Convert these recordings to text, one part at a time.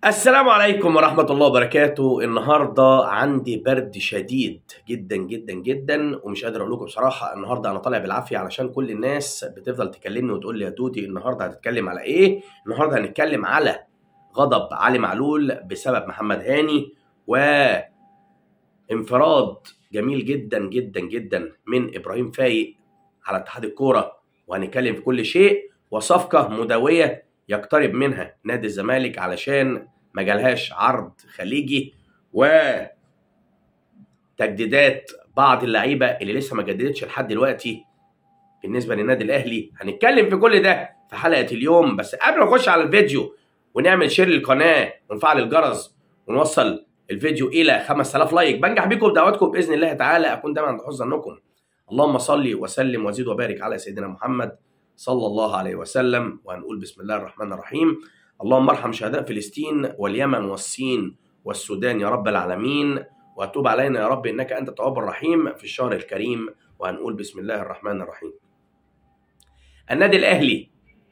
السلام عليكم ورحمة الله وبركاته النهاردة عندي برد شديد جدا جدا جدا ومش قادر اقول لكم بصراحة النهاردة انا طالع بالعافية علشان كل الناس بتفضل تكلمني وتقول لي يا دودي النهاردة هتتكلم على ايه النهاردة هنتكلم على غضب علي معلول بسبب محمد هاني وانفراد جميل جدا جدا جدا من ابراهيم فايق على اتحاد الكورة وهنتكلم في كل شيء وصفقة مدوية يقترب منها نادي الزمالك علشان ما جالهاش عرض خليجي و تجديدات بعض اللعيبه اللي لسه ما جددتش لحد دلوقتي بالنسبه للنادي الاهلي هنتكلم في كل ده في حلقه اليوم بس قبل ما نخش على الفيديو ونعمل شير للقناه ونفعل الجرس ونوصل الفيديو الى 5000 لايك بنجح بيكم بدعواتكم باذن الله تعالى اكون دايما عند حسن ظنكم اللهم صل وسلم وزد وبارك على سيدنا محمد صلى الله عليه وسلم وهنقول بسم الله الرحمن الرحيم اللهم ارحم شهداء فلسطين واليمن والصين والسودان يا رب العالمين وتوب علينا يا رب انك انت التواب الرحيم في الشهر الكريم وهنقول بسم الله الرحمن الرحيم. النادي الاهلي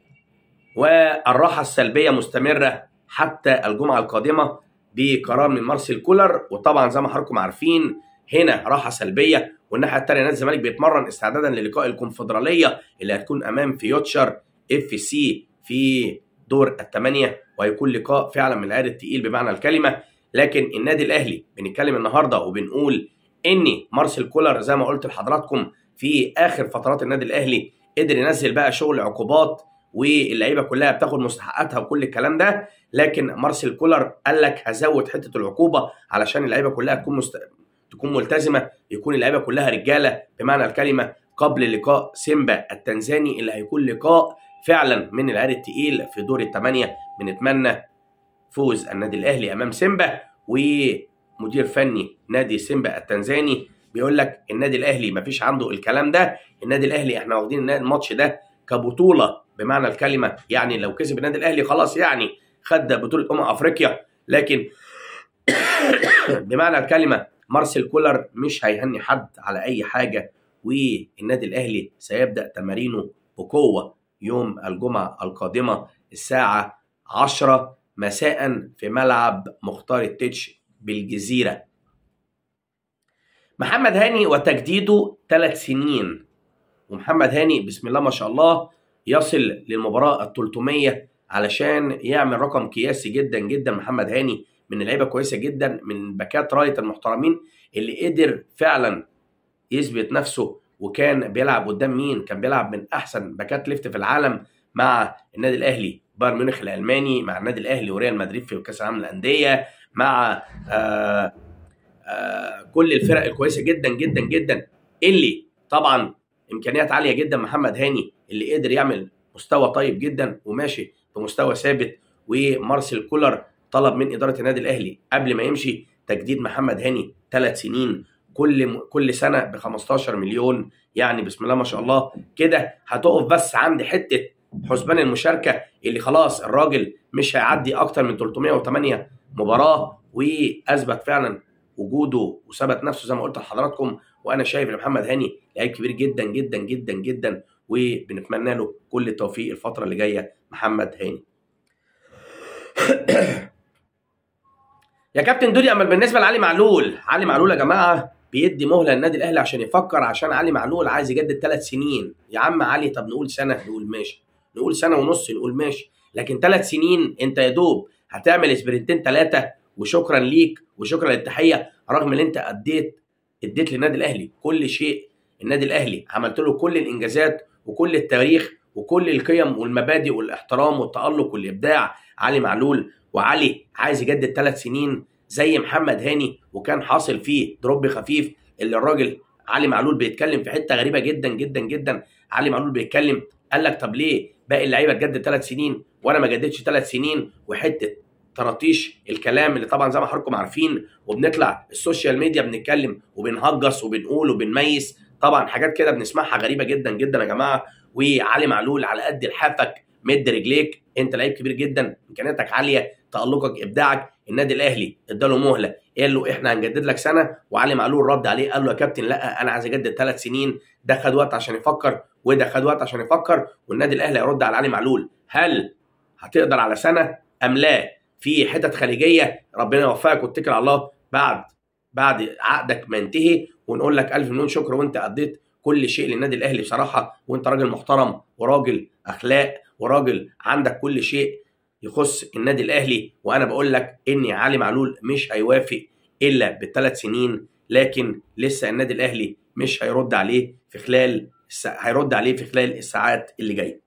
والراحه السلبيه مستمره حتى الجمعه القادمه بقرار من مارسيل كولر وطبعا زي ما حضراتكم عارفين هنا راحه سلبيه والناحيه الثانيه نادي الزمالك بيتمرن استعدادا للقاء الكونفدراليه اللي هتكون امام فيوتشر اف سي في دور الثمانيه وهيكون لقاء فعلا من العيار التقيل بمعنى الكلمه لكن النادي الاهلي بنتكلم النهارده وبنقول ان مارسيل كولر زي ما قلت لحضراتكم في اخر فترات النادي الاهلي قدر ينزل بقى شغل عقوبات واللعيبه كلها بتاخد مستحقاتها وكل الكلام ده لكن مارسيل كولر قال لك هزود حته العقوبه علشان اللعيبه كلها تكون مست... تكون ملتزمه يكون اللعيبه كلها رجاله بمعنى الكلمه قبل لقاء سيمبا التنزاني اللي هيكون لقاء فعلا من العيار التقيل في دور الثمانيه بنتمنى فوز النادي الاهلي امام سيمبا ومدير فني نادي سيمبا التنزاني بيقول لك النادي الاهلي مفيش عنده الكلام ده النادي الاهلي احنا واخدين الماتش ده كبطوله بمعنى الكلمه يعني لو كسب النادي الاهلي خلاص يعني خد بطوله امم افريقيا لكن بمعنى الكلمه مارسيل كولر مش هيهني حد على اي حاجه والنادي الاهلي سيبدا تمارينه بقوه يوم الجمعه القادمه الساعه 10 مساء في ملعب مختار التتش بالجزيرة محمد هاني وتجديده ثلاث سنين ومحمد هاني بسم الله ما شاء الله يصل للمباراة ال 300 علشان يعمل رقم قياسي جدا جدا محمد هاني من اللعيبة كويسة جدا من باكات رايت المحترمين اللي قدر فعلا يثبت نفسه وكان بيلعب قدام مين؟ كان بيلعب من أحسن باكات ليفت في العالم مع النادي الأهلي بايرن ميونخ الالماني مع النادي الاهلي وريال مدريد في كاس العالم للانديه مع آآ آآ كل الفرق الكويسه جدا جدا جدا اللي طبعا امكانيات عاليه جدا محمد هاني اللي قدر يعمل مستوى طيب جدا وماشي بمستوى ثابت ومارسيل كولر طلب من اداره النادي الاهلي قبل ما يمشي تجديد محمد هاني ثلاث سنين كل كل سنه ب 15 مليون يعني بسم الله ما شاء الله كده هتقف بس عند حته حسبان المشاركه اللي خلاص الراجل مش هيعدي اكتر من 308 مباراه واثبت فعلا وجوده وثبت نفسه زي ما قلت لحضراتكم وانا شايف ان محمد هاني لعيب كبير جدا جدا جدا جدا وبنتمنى له كل التوفيق الفتره اللي جايه محمد هاني. يا كابتن دودي اما بالنسبه لعلي معلول، علي معلول يا جماعه بيدي مهله للنادي الاهلي عشان يفكر عشان علي معلول عايز يجدد ثلاث سنين، يا عم علي طب نقول سنه نقول ماشي، نقول سنه ونص نقول ماشي لكن ثلاث سنين انت يا دوب هتعمل سبرنتين ثلاثه وشكرا ليك وشكرا للتحيه رغم ان انت اديت اديت للنادي الاهلي كل شيء النادي الاهلي عملت له كل الانجازات وكل التاريخ وكل القيم والمبادئ والاحترام والتالق والابداع علي معلول وعلي عايز يجدد ثلاث سنين زي محمد هاني وكان حاصل فيه دروب خفيف اللي الراجل علي معلول بيتكلم في حته غريبه جدا جدا جدا علي معلول بيتكلم قال لك طب ليه باقي اللعيبه تجدد ثلاث سنين وانا ما جددتش ثلاث سنين وحته طراطيش الكلام اللي طبعا زي ما حضراتكم عارفين وبنطلع السوشيال ميديا بنتكلم وبنهجص وبنقول وبنميز طبعا حاجات كده بنسمعها غريبه جدا جدا يا جماعه وعلي معلول على قد لحافك مد رجليك انت لعيب كبير جدا امكانياتك عاليه تالقك ابداعك النادي الاهلي اداله مهله قال له احنا هنجدد لك سنه وعلي معلول رد عليه قال له يا كابتن لا انا عايز اجدد ثلاث سنين ده خد وقت عشان يفكر وده خد وقت عشان يفكر والنادي الاهلي هيرد على علي معلول هل هتقدر على سنه ام لا في حتت خليجيه ربنا يوفقك واتكل على الله بعد بعد عقدك ما ينتهي ونقول لك الف مليون شكر وانت اديت كل شيء للنادي الاهلي بصراحه وانت راجل محترم وراجل اخلاق وراجل عندك كل شيء يخص النادي الاهلي وانا بقول لك ان علي معلول مش هيوافق الا بالثلاث سنين لكن لسه النادي الاهلي مش هيرد عليه في خلال هيرد عليه في خلال الساعات اللي جايه.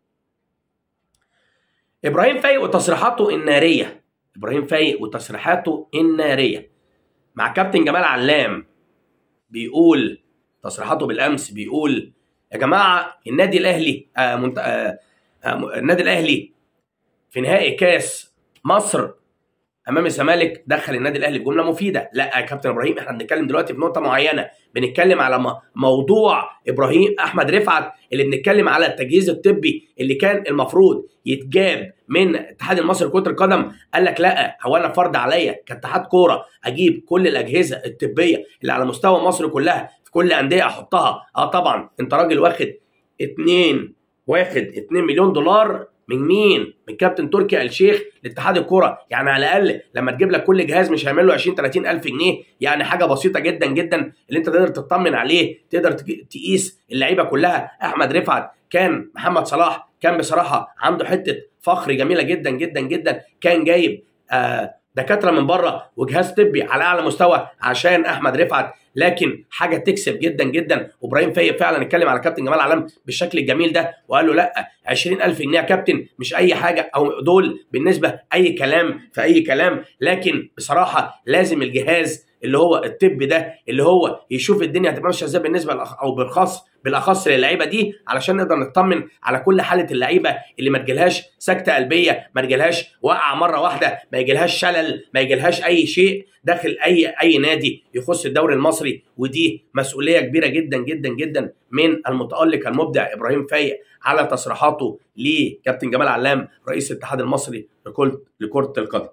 ابراهيم فايق وتصريحاته الناريه ابراهيم فايق وتصريحاته الناريه مع كابتن جمال علام بيقول تصريحاته بالامس بيقول يا جماعه النادي الاهلي آه منت... آه آه النادي الاهلي في نهائي كاس مصر امام الزمالك دخل النادي الاهلي بجمله مفيده لا يا كابتن ابراهيم احنا بنتكلم دلوقتي في نقطه معينه بنتكلم على موضوع ابراهيم احمد رفعت اللي بنتكلم على التجهيز الطبي اللي كان المفروض يتجاب من الاتحاد المصري لكره القدم قال لك لا هو انا فرض عليا كاتحاد كوره اجيب كل الاجهزه الطبيه اللي على مستوى مصر كلها في كل انديه احطها اه طبعا انت راجل واخد 2 واخد 2 مليون دولار من مين؟ من كابتن تركي آل الشيخ لاتحاد الكوره، يعني على الاقل لما تجيب لك كل جهاز مش هيعمل له 20 30 الف جنيه، يعني حاجه بسيطه جدا جدا اللي انت تقدر تطمن عليه، تقدر تقيس اللعيبه كلها، احمد رفعت كان محمد صلاح كان بصراحه عنده حته فخر جميله جدا جدا جدا، كان جايب آه دكاتره من بره وجهاز طبي على اعلى مستوى عشان احمد رفعت لكن حاجه تكسب جدا جدا وابراهيم فايق فعلا اتكلم على كابتن جمال علام بالشكل الجميل ده وقال له لا 20000 جنيه يا كابتن مش اي حاجه او دول بالنسبه اي كلام في اي كلام لكن بصراحه لازم الجهاز اللي هو الطب ده اللي هو يشوف الدنيا هتبقى ماشيه ازاي بالنسبه او بالخاص بالاخص للعيبه دي علشان نقدر نطمن على كل حاله اللعيبه اللي ما تجيلهاش سكته قلبيه ما تجيلهاش وقعه مره واحده ما يجيلهاش شلل ما يجيلهاش اي شيء داخل اي اي نادي يخص الدوري المصري ودي مسؤوليه كبيره جدا جدا جدا من المتالق المبدع ابراهيم فايق على تصريحاته لكابتن جمال علام رئيس الاتحاد المصري لكره القدم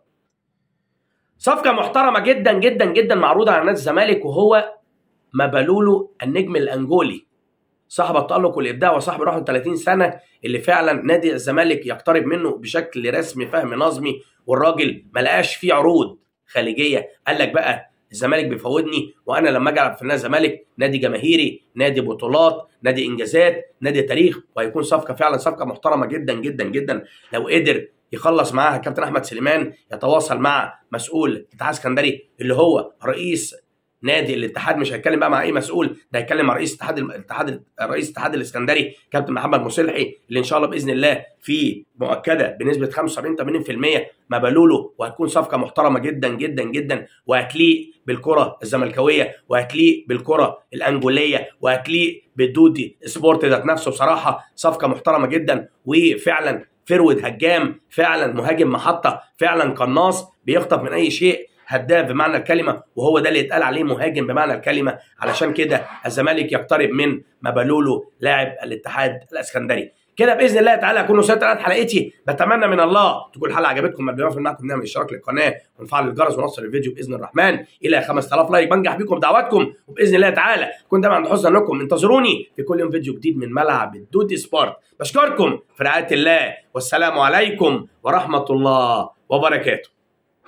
صفقه محترمه جدا جدا جدا معروضه على نادي الزمالك وهو مبالولو النجم الانجولي صاحب التألق والإبداع وصاحب روحه 30 سنة اللي فعلا نادي الزمالك يقترب منه بشكل رسمي فهم نظمي والراجل ما لقاش فيه عروض خارجية قال لك بقى الزمالك بيفوتني وانا لما اجي العب في نادي الزمالك نادي جماهيري نادي بطولات نادي انجازات نادي تاريخ وهيكون صفقه فعلا صفقه محترمه جدا جدا جدا لو قدر يخلص معاها كابتن احمد سليمان يتواصل مع مسؤول الاتحاد الاسكندري اللي هو رئيس نادي الاتحاد مش هيتكلم بقى مع اي مسؤول ده هيتكلم مع رئيس الاتحاد الاتحاد رئيس الاتحاد الاسكندري كابتن محمد مصلحي اللي ان شاء الله باذن الله في مؤكده بنسبه 75 80% مبالوله وهتكون صفقه محترمه جدا جدا جدا وهتليق بالكره الزملكاويه وهتليق بالكره الانجوليه وهتليق بالدودي سبورت ذات نفسه بصراحه صفقه محترمه جدا وفعلا فرود هجام فعلا مهاجم محطه فعلا قناص بيخطف من اي شيء هداف بمعنى الكلمه وهو ده اللي يتقال عليه مهاجم بمعنى الكلمه علشان كده الزمالك يقترب من مبالولو لاعب الاتحاد الاسكندري كده باذن الله تعالى اكون وصلت لنهايه حلقتي بتمنى من الله تكون الحلقه عجبتكم ما بينفع معكم نعمل اشتراك للقناه ونفعل الجرس ونوصل الفيديو باذن الرحمن الى 5000 لايك بنجح بكم دعواتكم وباذن الله تعالى كنت دايما عند حسن انكم انتظروني في كل يوم فيديو جديد من ملعب الدودي سبورت بشكركم في رعايه الله والسلام عليكم ورحمه الله وبركاته